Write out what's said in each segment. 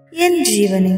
N ജീവനെ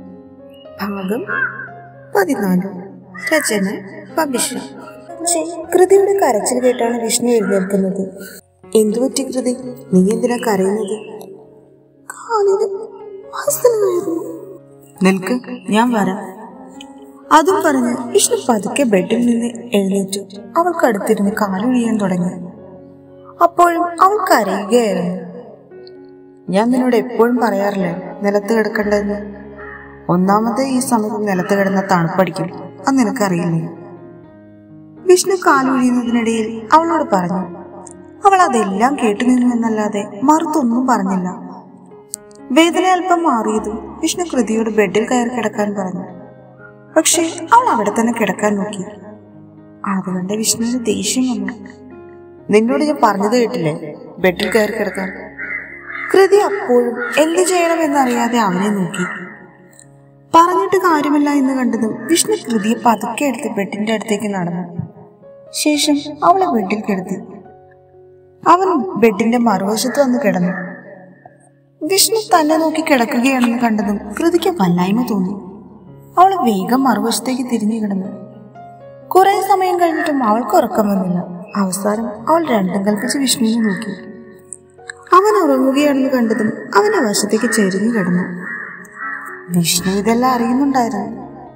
ഭാഗം പതിനാല് രചന പബിഷ പക്ഷേ കൃതിയുടെ കരച്ചിൽ കേട്ടാണ് വിഷ്ണു എഴുന്നേൽക്കുന്നത് എന്തു പറ്റി കൃതി നീ എന്തിനാ കരയുന്നത് കാലിന് മസിലായിരുന്നു. നിൽക്ക് ഞാൻ വരാം അതും പറഞ്ഞ് വിഷ്ണു പതുക്കെ ബെഡിൽ നിന്ന് എഴുന്നേറ്റു അവൾക്ക് അടുത്തിരുന്ന് കാലൊഴിയാൻ തുടങ്ങി അപ്പോഴും അവൾ കരയുകയായിരുന്നു ഞാൻ നിന്നോട് എപ്പോഴും പറയാറില്ലേ നിലത്ത് കിടക്കണ്ടെന്ന് ഒന്നാമത് ഈ സമയത്ത് നിലത്ത് കിടന്ന തണുപ്പടിക്കും അത് നിനക്കറിയില്ലേ വിഷ്ണു കാലൊഴിയുന്നതിനിടയിൽ അവളോട് പറഞ്ഞു അവൾ അതെല്ലാം കേട്ടു നിന്നു എന്നല്ലാതെ മറുത്തൊന്നും പറഞ്ഞില്ല വേദന അല്പം മാറിയതും വിഷ്ണു കൃതിയോട് ബെഡിൽ കയറി കിടക്കാൻ പറഞ്ഞു പക്ഷെ അവൾ അവിടെ തന്നെ കിടക്കാൻ നോക്കി അതുകൊണ്ട് വിഷ്ണുവിന് ദേഷ്യം വന്നു നിന്നോട് ഞാൻ പറഞ്ഞത് കേട്ടില്ലേ ബെഡിൽ കയറി കിടക്കാൻ കൃതി അപ്പോഴും എന്ത് ചെയ്യണമെന്നറിയാതെ അവനെ നോക്കി പറഞ്ഞിട്ട് കാര്യമില്ല എന്ന് കണ്ടതും വിഷ്ണു കൃതിയെ പതുക്കെ എടുത്ത് ബെഡിന്റെ അടുത്തേക്ക് നടന്നു ശേഷം അവളെ ബെഡിൽ കിടത്തി അവൻ ബെഡിന്റെ മറുവശത്ത് വന്ന് കിടന്നു വിഷ്ണു തന്നെ നോക്കി കിടക്കുകയാണെന്ന് കണ്ടതും കൃതിക്ക് വല്ലായ്മ തോന്നി അവൾ വേഗം മറുവശത്തേക്ക് തിരിഞ്ഞു കിടന്നു കുറെ സമയം കഴിഞ്ഞിട്ടും അവൾക്ക് ഉറക്കം വന്നില്ല അവസാനം അവൾ രണ്ടും കൽപ്പിച്ച് വിഷ്ണുവിനെ നോക്കി അവൻ ഉറങ്ങുകയാണെന്ന് കണ്ടതും അവന്റെ വശത്തേക്ക് ചെരിഞ്ഞു കിടന്നു വിഷ്ണു ഇതെല്ലാം അറിയുന്നുണ്ടായിരുന്നു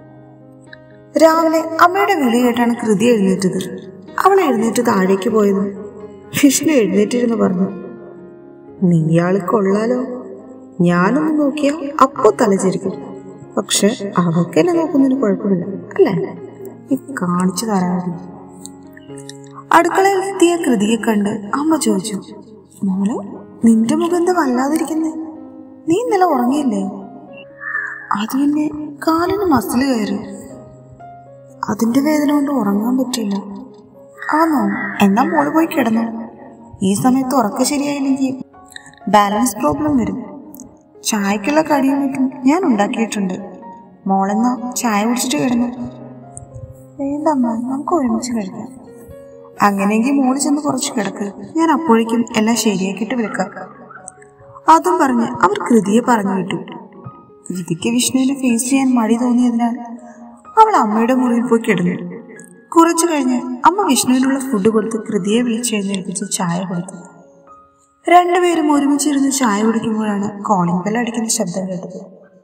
രാവിലെ അമ്മയുടെ വിളി കേട്ടാണ് കൃതി എഴുന്നേറ്റത് അവൾ എഴുന്നേറ്റ് താഴേക്ക് പോയതും വിഷ്ണു എഴുന്നേറ്റിരുന്ന് പറഞ്ഞു നീയാള് കൊള്ളാലോ ഞാനൊന്ന് നോക്കിയാ അപ്പോ തലചരിക്കും പക്ഷെ അവൾക്ക് എന്നെ നോക്കുന്നതിന് കുഴപ്പമില്ല അല്ലേ നീ കാണിച്ചു തരാൻ മതി അടുക്കളയിൽ എത്തിയ കൃതിയെ കണ്ട് അമ്മ ചോദിച്ചു മോളെ നിന്റെ മുഖം എന്താ വല്ലാതിരിക്കുന്നേ നീ ഇന്നലെ ഉറങ്ങിയില്ലേ അത് പിന്നെ കാലിന് മസിൽ കയറി അതിന്റെ വേദന കൊണ്ട് ഉറങ്ങാൻ പറ്റില്ല ആണോ എന്നാ മോള് പോയി കിടന്നു ഈ സമയത്ത് ഉറക്കം ശരിയായില്ലെങ്കിൽ ബാലൻസ് പ്രോബ്ലം വരും ചായക്കുള്ള കടിയും മറ്റും ഞാൻ ഉണ്ടാക്കിയിട്ടുണ്ട് മോളെന്നാ ചായ കുടിച്ചിട്ട് കിടന്നു വേണ്ട അമ്മ നമുക്ക് ഒരുമിച്ച് കഴിക്കാം അങ്ങനെയെങ്കിൽ മോള് ചെന്ന് കുറച്ച് കിടക്ക് ഞാൻ അപ്പോഴേക്കും എല്ലാം ശരിയാക്കിയിട്ട് വിളിക്കാം അതും പറഞ്ഞ് അവർ കൃതിയെ പറഞ്ഞു വിട്ടു കൃതിക്ക് വിഷ്ണുവിനെ ഫേസ് ചെയ്യാൻ മടി തോന്നിയതിനാൽ അവൾ അമ്മയുടെ മുറിയിൽ പോയി കിടന്നു കുറച്ചു കഴിഞ്ഞ് അമ്മ വിഷ്ണുവിനുള്ള ഫുഡ് കൊടുത്ത് കൃതിയെ വിളിച്ചെഴുന്നേൽപ്പിച്ച് ചായ കൊടുത്തു രണ്ടുപേരും ഒരുമിച്ചിരുന്ന് ചായ കുടിക്കുമ്പോഴാണ് കോളിംഗ് ബെൽ അടിക്കുന്ന ശബ്ദം കേട്ടത്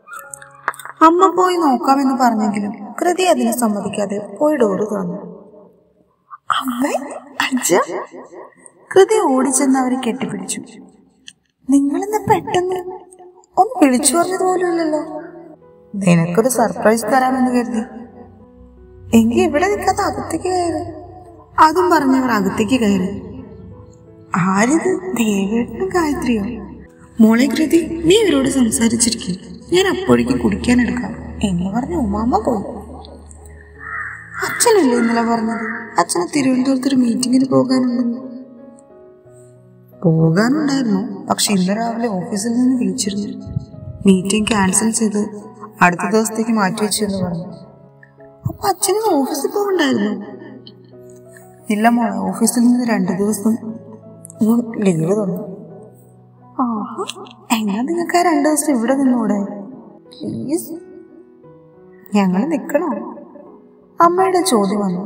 അമ്മ പോയി നോക്കാമെന്ന് പറഞ്ഞെങ്കിലും കൃതി അതിനെ സമ്മതിക്കാതെ പോയി ഡോറ് തുറന്നു അമ്മ അച്ഛ കൃതി ഓടിച്ചെന്ന് അവരെ കെട്ടിപ്പിടിച്ചു നിങ്ങളെന്താ പെട്ടെന്ന് ഒന്ന് വിളിച്ചു പറഞ്ഞത് പോലും ഇല്ലല്ലോ നിനക്കൊരു സർപ്രൈസ് തരാമെന്ന് കരുതി എങ്കിൽ ഇവിടെ നിൽക്കാതെ അകത്തേക്ക് കയറി അതും പറഞ്ഞവർ അകത്തേക്ക് കയറി ആരിത് ദേവേട്ടനും ഗായത്രിയോ മോളെ കൃതി നീ ഇവരോട് സംസാരിച്ചിരിക്കും ഞാൻ അപ്പോഴേക്കും കുടിക്കാൻ എടുക്കാം എന്ന് പറഞ്ഞ് ഉമാമ്മ പോയി അച്ഛനല്ലേ ഇന്നലെ പറഞ്ഞത് അച്ഛന് തിരുവനന്തപുരത്ത് ഒരു മീറ്റിങ്ങിന് പോകാനുണ്ടെന്ന് പോകാനുണ്ടായിരുന്നു പക്ഷെ ഇന്ന് രാവിലെ ഓഫീസിൽ നിന്ന് വിളിച്ചിരുന്നു മീറ്റിംഗ് ക്യാൻസൽ ചെയ്ത് അടുത്ത ദിവസത്തേക്ക് മാറ്റിവെച്ചു എന്ന് പറഞ്ഞു അപ്പൊ അച്ഛന് ഓഫീസിൽ പോകണ്ടായിരുന്നു ഇല്ല മോളെ ഓഫീസിൽ നിന്ന് രണ്ടു ദിവസം ലീവ് തന്നു ആഹാ എന്നാ നിങ്ങൾക്ക് ആ രണ്ടു ദിവസം ഇവിടെ നിന്നൂടെ പ്ലീസ് ഞങ്ങൾ നിൽക്കണോ അമ്മയുടെ ചോദ്യം വന്നു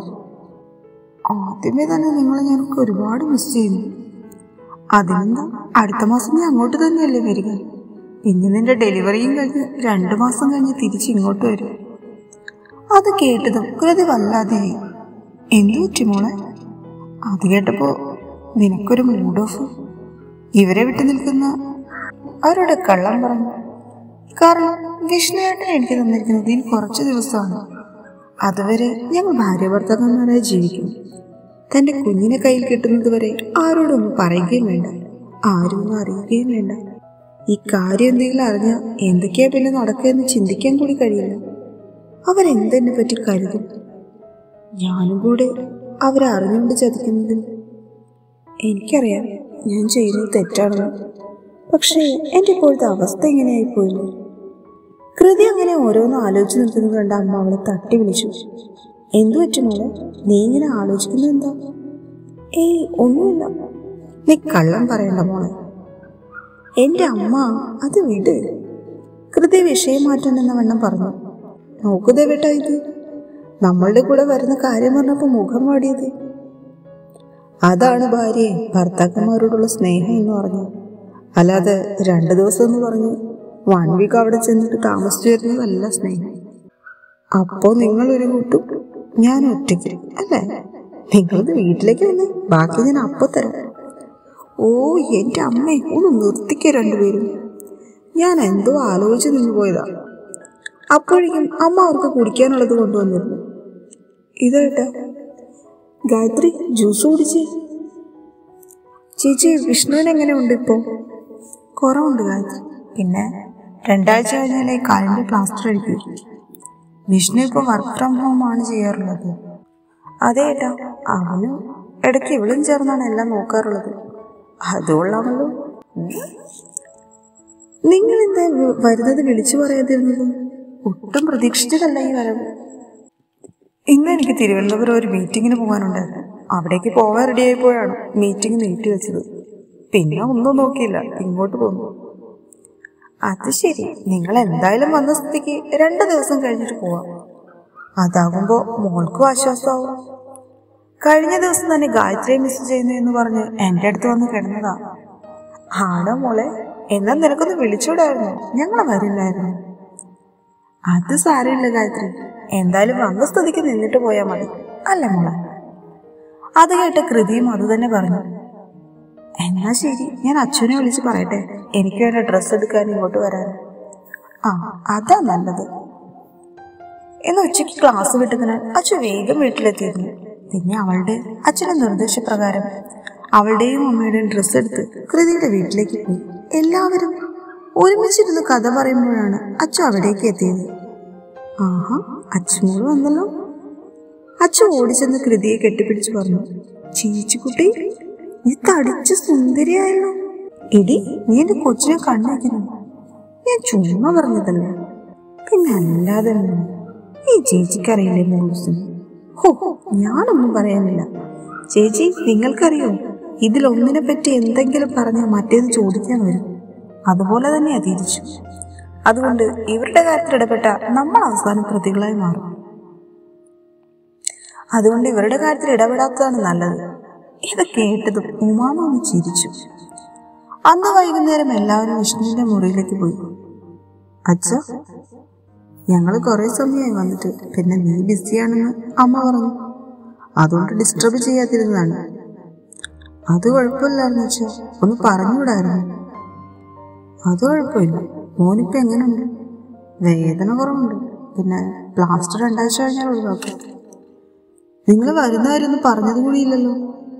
ആദ്യമേ തന്നെ നിങ്ങളെ ഞങ്ങൾക്ക് ഒരുപാട് മിസ് ചെയ്യുന്നു അതിനെന്താ അടുത്ത മാസം നീ അങ്ങോട്ട് തന്നെയല്ലേ വരിക പിന്നെ നിന്റെ ഡെലിവറിയും കഴിഞ്ഞ് രണ്ടു മാസം കഴിഞ്ഞ് തിരിച്ച് ഇങ്ങോട്ട് വരും അത് കേട്ടതും കൃതി വല്ലാതെയായി എന്തു പറ്റി മോളെ അത് കേട്ടപ്പോ നിനക്കൊരു മൂഡ് ഓഫ് ഇവരെ വിട്ടു നിൽക്കുന്ന അവരുടെ കള്ളം പറഞ്ഞു കാരണം വിഷ്ണുവേട്ടൻ എനിക്ക് തന്നിരിക്കുന്നത് ഇനി കുറച്ച് ദിവസമാണ് അതുവരെ ഞങ്ങൾ ഭാര്യ ഭർത്താക്കന്മാരായി ജീവിക്കും തന്റെ കുഞ്ഞിനെ കയ്യിൽ കിട്ടുന്നത് വരെ ആരോടൊന്നും പറയുകയും വേണ്ട ആരും ഒന്നും അറിയുകയും വേണ്ട ഈ കാര്യം എന്തെങ്കിലും അറിഞ്ഞാൽ എന്തൊക്കെയാ പിന്നെ നടക്കുകയെന്ന് ചിന്തിക്കാൻ കൂടി കഴിയില്ല അവരെന്തെന്നെ പറ്റി കരുതും ഞാനും കൂടെ അവരെ അറിഞ്ഞുകൊണ്ട് ചതിക്കുന്നതിൽ എനിക്കറിയാം ഞാൻ ചെയ്യുന്നത് തെറ്റാണെന്ന് പക്ഷേ എൻ്റെ ഇപ്പോഴത്തെ അവസ്ഥ എങ്ങനെയായിപ്പോയില്ലേ കൃതി അങ്ങനെ ഓരോന്ന് ആലോചിച്ച് നിൽക്കുന്നത് കണ്ട അമ്മ അവളെ തട്ടി വിളിച്ചു എന്തു പറ്റും മോളെ നീ ഇങ്ങനെ ആലോചിക്കുന്നത് എന്താ ഏയ് ഒന്നുമില്ല നീ കള്ളം പറയണ്ട മോളെ എന്റെ അമ്മ അത് വിട് കൃതി വിഷയം മാറ്റാൻ എന്ന വണ്ണം പറഞ്ഞു നോക്കു ദേവേട്ടാ ഇത് നമ്മളുടെ കൂടെ വരുന്ന കാര്യം പറഞ്ഞപ്പോ മുഖം വാടിയത് അതാണ് ഭാര്യയെ ഭർത്താക്കന്മാരോടുള്ള സ്നേഹം എന്ന് പറഞ്ഞു അല്ലാതെ രണ്ടു ദിവസം എന്ന് പറഞ്ഞു വൺ വീക്ക് അവിടെ ചെന്നിട്ട് താമസിച്ചു വരുന്നതല്ല സ്നേഹം അപ്പോ നിങ്ങൾ ഒരു കൂട്ടും ഞാൻ ഒറ്റയ്ക്ക് അല്ലേ നിങ്ങളത് വീട്ടിലേക്ക് വന്നേ ബാക്കി ഞാൻ അപ്പൊ തരാം ഓ എന്റെ അമ്മേ ഒന്ന് നിർത്തിക്ക രണ്ടുപേരും ഞാൻ എന്തോ ആലോചിച്ച് നിന്ന് പോയതാ അപ്പോഴേക്കും അമ്മ അവർക്ക് കുടിക്കാനുള്ളത് കൊണ്ടുവന്നിരുന്നു ഇതേട്ടാ ഗായത്രി ജ്യൂസ് കുടിച്ചേ ചേച്ചി വിഷ്ണുവിന് എങ്ങനെയുണ്ട് ഇപ്പോ കുറവുണ്ട് ഗായത്രി പിന്നെ രണ്ടാഴ്ച കഴിഞ്ഞാലേ കാലിന്റെ പ്ലാസ്റ്റർ അടിക്കൂ വിഷ്ണു ഇപ്പൊ വർക്ക് ഫ്രം ഹോം ആണ് ചെയ്യാറുള്ളത് അതെ ഏട്ടാ അവനും ഇടയ്ക്ക് ഇവളും ചേർന്നാണ് എല്ലാം നോക്കാറുള്ളത് അതുകൊള്ളാമല്ലോ നിങ്ങൾ എന്താ വ- വരുന്നത് വിളിച്ചു പറയാതിരുന്നത് ഒട്ടും പ്രതീക്ഷിച്ചതല്ല ഈ വരവ് ഇന്ന് എനിക്ക് തിരുവനന്തപുരം ഒരു മീറ്റിങ്ങിന് പോകാനുണ്ടായിരുന്നു അവിടേക്ക് പോകാൻ റെഡിയായപ്പോഴാണ് മീറ്റിംഗ് നീട്ടി വെച്ചത് പിന്നെ ഒന്നും നോക്കിയില്ല ഇങ്ങോട്ട് പോന്നു അത് ശരി നിങ്ങൾ എന്തായാലും വന്ന സ്ഥിതിക്ക് രണ്ട് ദിവസം കഴിഞ്ഞിട്ട് പോവാം അതാകുമ്പോ മോൾക്കും ആശ്വാസമാവും കഴിഞ്ഞ ദിവസം തന്നെ ഗായത്രിയെ മിസ് ചെയ്യുന്നു എന്ന് പറഞ്ഞ് എന്റെ അടുത്ത് വന്ന് കിടന്നതാ ആണോ മോളെ എന്നാ നിനക്കൊന്ന് വിളിച്ചൂടായിരുന്നു ഞങ്ങൾ വരില്ലായിരുന്നു അത് സാരമില്ല ഗായത്രി എന്തായാലും വന്ന സ്ഥിതിക്ക് നിന്നിട്ട് പോയാൽ മതി അല്ല മോളെ അത് കേട്ട് കൃതിയും അത് തന്നെ പറഞ്ഞു എന്നാ ശരി ഞാൻ അച്ഛനെ വിളിച്ച് പറയട്ടെ എനിക്ക് വേണ്ട ഡ്രസ്സ് എടുക്കാൻ ഇങ്ങോട്ട് വരാൻ ആ അതാ നല്ലത് ഇന്ന് ഉച്ചയ്ക്ക് ക്ലാസ് വിട്ടതിനാൽ അച്ഛൻ വേഗം വീട്ടിലെത്തിയിരുന്നു പിന്നെ അവളുടെ അച്ഛന്റെ നിർദ്ദേശപ്രകാരം അവളുടെയും അമ്മയുടെയും ഡ്രസ്സ് എടുത്ത് കൃതിയുടെ വീട്ടിലേക്ക് പോയി എല്ലാവരും ഒരുമിച്ചിരുന്ന് കഥ പറയുമ്പോഴാണ് അച്ഛൻ അവിടേക്ക് എത്തിയത് ആഹാ അച്ഛനോട് വന്നല്ലോ അച്ഛൻ ഓടിച്ചെന്ന് കൃതിയെ കെട്ടിപ്പിടിച്ചു പറഞ്ഞു ചീച്ചിക്കുട്ടി നീ തടിച്ച് സുന്ദരിയായല്ലോ എടി നീ എന്റെ കൊച്ചിനെ കണ്ണേക്കുന്നു ഞാൻ ചുമ്മാ പറഞ്ഞതല്ലേ പിന്നെ അല്ലാതെ എന്തിന്? ഈ ചേച്ചിക്കറിയില്ലേ മോളൂസിന് ഹോ ഞാനൊന്നും പറയാനില്ല ചേച്ചി നിങ്ങൾക്കറിയോ ഇതിലൊന്നിനെ പറ്റി എന്തെങ്കിലും പറഞ്ഞാൽ മറ്റേത് ചോദിക്കാൻ വരും അതുപോലെ തന്നെയാ തിരിച്ചു അതുകൊണ്ട് ഇവരുടെ കാര്യത്തിൽ ഇടപെട്ട നമ്മൾ അവസാനം പ്രതികളായി മാറും അതുകൊണ്ട് ഇവരുടെ കാര്യത്തിൽ ഇടപെടാത്തതാണ് നല്ലത് ഇത് കേട്ടതും ഉമാമ ഒന്ന് ചിരിച്ചു അന്ന് വൈകുന്നേരം എല്ലാവരും വിഷ്ണുവിന്റെ മുറിയിലേക്ക് പോയി അച്ഛ ഞങ്ങൾ കുറെ സമയമായി വന്നിട്ട് പിന്നെ നീ ബിസിയാണെന്ന് അമ്മ പറഞ്ഞു അതുകൊണ്ട് ഡിസ്റ്റർബ് ചെയ്യാതിരുന്നതാണ് അത് കുഴപ്പമില്ലായിരുന്നു അച്ഛ ഒന്ന് പറഞ്ഞുകൂടായിരുന്നു അത് കുഴപ്പമില്ല മോനിപ്പോ എങ്ങനെയുണ്ട് വേദന കുറവുണ്ട് പിന്നെ പ്ലാസ്റ്റർ രണ്ടാഴ്ച കഴിഞ്ഞാൽ ഒഴിവാക്കും നിങ്ങൾ വരുന്നവരൊന്നും പറഞ്ഞത് കൂടിയില്ലല്ലോ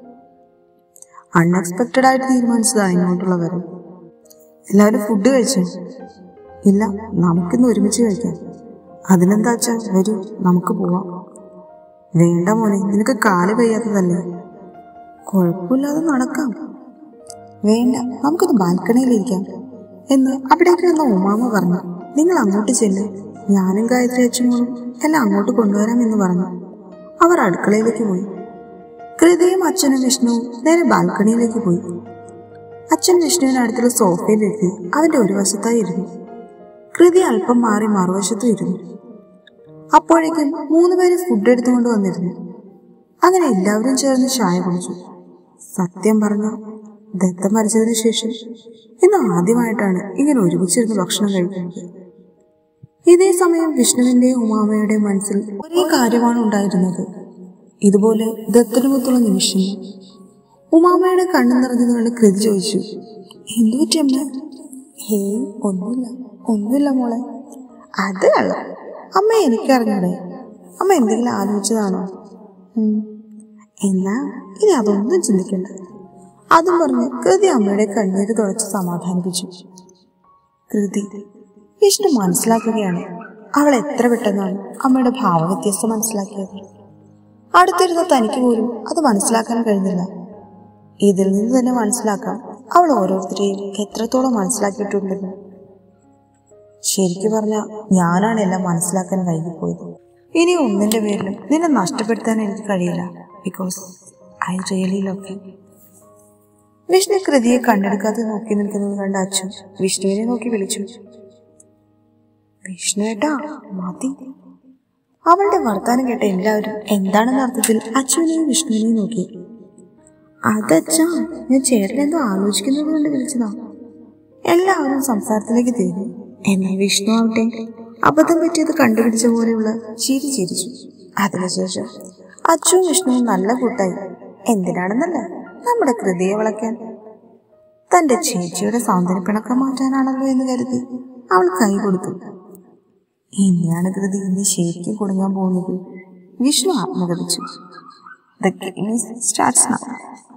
അൺഎക്സ്പെക്റ്റഡ് ആയിട്ട് തീരുമാനിച്ചതാണ് ഇങ്ങോട്ടുള്ള വരവ് എല്ലാവരും ഫുഡ് കഴിച്ചോ ഇല്ല നമുക്കിന്ന് ഒരുമിച്ച് കഴിക്കാം അതിനെന്താ വെച്ചാ വരൂ നമുക്ക് പോവാം വേണ്ട മോനെ നിനക്ക് കാല് കഴിയാത്തതല്ലേ കുഴപ്പമില്ലാതെ നടക്കാം വേണ്ട നമുക്കൊന്ന് ബാൽക്കണിയിലിരിക്കാം എന്ന് അവിടേക്ക് വന്ന ഉമാമ പറഞ്ഞു നിങ്ങൾ അങ്ങോട്ട് ചെല്ല് ഞാനും ഗായത്രി അച്ഛനോടും എല്ലാം അങ്ങോട്ട് കൊണ്ടുവരാമെന്ന് പറഞ്ഞു അവർ അടുക്കളയിലേക്ക് പോയി കൃതിയും അച്ഛനും വിഷ്ണുവും നേരെ ബാൽക്കണിയിലേക്ക് പോയി അച്ഛൻ വിഷ്ണുവിന് അടുത്തുള്ള സോഫയിലെത്തി അവന്റെ ഒരു വശത്തായി ഇരുന്നു കൃതി അല്പം മാറി മറുവശത്തും ഇരുന്നു അപ്പോഴേക്കും മൂന്ന് പേര് ഫുഡ് എടുത്തുകൊണ്ട് വന്നിരുന്നു അങ്ങനെ എല്ലാവരും ചേർന്ന് ചായ കുടിച്ചു സത്യം പറഞ്ഞ ദത്ത മരിച്ചതിന് ശേഷം ഇന്ന് ആദ്യമായിട്ടാണ് ഇങ്ങനെ ഒരുമിച്ചിരുന്ന് ഭക്ഷണം കഴിക്കുന്നത് ഇതേ സമയം വിഷ്ണുവിന്റെയും ഉമാമയുടെയും മനസ്സിൽ ഒരേ കാര്യമാണ് ഉണ്ടായിരുന്നത് ഇതുപോലെ ദത്തനുമൊത്തുള്ള നിമിഷം ഉമാമയുടെ കണ്ണു നിറഞ്ഞത് കണ്ട് കൃതി ചോദിച്ചു എന്തു പറ്റി അമ്മ ഹേയ് ഒന്നുമില്ല ഒന്നുമില്ല മോളെ അത് കള്ളം അമ്മ എനിക്കറിഞ്ഞൂടെ അമ്മ എന്തെങ്കിലും ആലോചിച്ചതാണോ ഉം. എന്നാ ഇനി അതൊന്നും ചിന്തിക്കണ്ട അതും പറഞ്ഞ് കൃതി അമ്മയുടെ കണ്ണീര് തുടച്ച് സമാധാനിപ്പിച്ചു കൃതി വിഷ്ണു മനസ്സിലാക്കുകയാണ് അവൾ എത്ര പെട്ടെന്നാണ് അമ്മയുടെ ഭാവവ്യത്യാസം മനസ്സിലാക്കിയത് അടുത്തിരുന്ന തനിക്ക് പോലും അത് മനസ്സിലാക്കാൻ കഴിഞ്ഞില്ല ഇതിൽ നിന്ന് തന്നെ മനസ്സിലാക്കാം അവൾ ഓരോരുത്തരെയും എത്രത്തോളം മനസ്സിലാക്കിയിട്ടുണ്ടെന്ന് ശരിക്കു പറഞ്ഞ ഞാനാണ് എല്ലാം മനസ്സിലാക്കാൻ വൈകിപ്പോയത് ഇനി ഒന്നിന്റെ പേരിലും നിന്നെ നഷ്ടപ്പെടുത്താൻ എനിക്ക് കഴിയില്ല because I really love you Vishnu കൃതിയെ കണ്ടെടുക്കാതെ നോക്കി നിൽക്കുന്നത് കണ്ട അച്ഛൻ വിഷ്ണുവിനെ നോക്കി വിളിച്ചു വിഷ്ണുവേട്ടാ മതി അവളുടെ വർത്താനം കേട്ട എല്ലാവരും എന്താണെന്ന അർത്ഥത്തിൽ അച്ഛനെയും വിഷ്ണുവിനെയും നോക്കി അതച്ഛാ ഞാൻ ചേട്ടൻ എന്തോ ആലോചിക്കുന്നത് കൊണ്ട് വിളിച്ചതാ എല്ലാവരും സംസാരത്തിലേക്ക് തിരിഞ്ഞു എന്നാൽ വിഷ്ണു ആവട്ടെ അബദ്ധം പറ്റിയത് കണ്ടുപിടിച്ച പോലെയുള്ള ചിരി ചിരിച്ചു അതിനുശേഷം അച്ഛനും വിഷ്ണുവും നല്ല കൂട്ടായി എന്തിനാണെന്നല്ല നമ്മുടെ കൃതിയെ വളയ്ക്കാൻ തന്റെ ചേച്ചിയുടെ സൗന്ദര്യപ്പിണക്കം മാറ്റാനാണല്ലോ എന്ന് കരുതി അവൾ കൈ കൊടുത്തു ഇനിയാണ് കൃതി ഇനി ശരിക്കും കുടുങ്ങാൻ പോകുന്നത് വിഷ്ണു ആത്മകഥിച്ചു ദ ഗെയിം സ്റ്റാർട്ട്സ് നൗ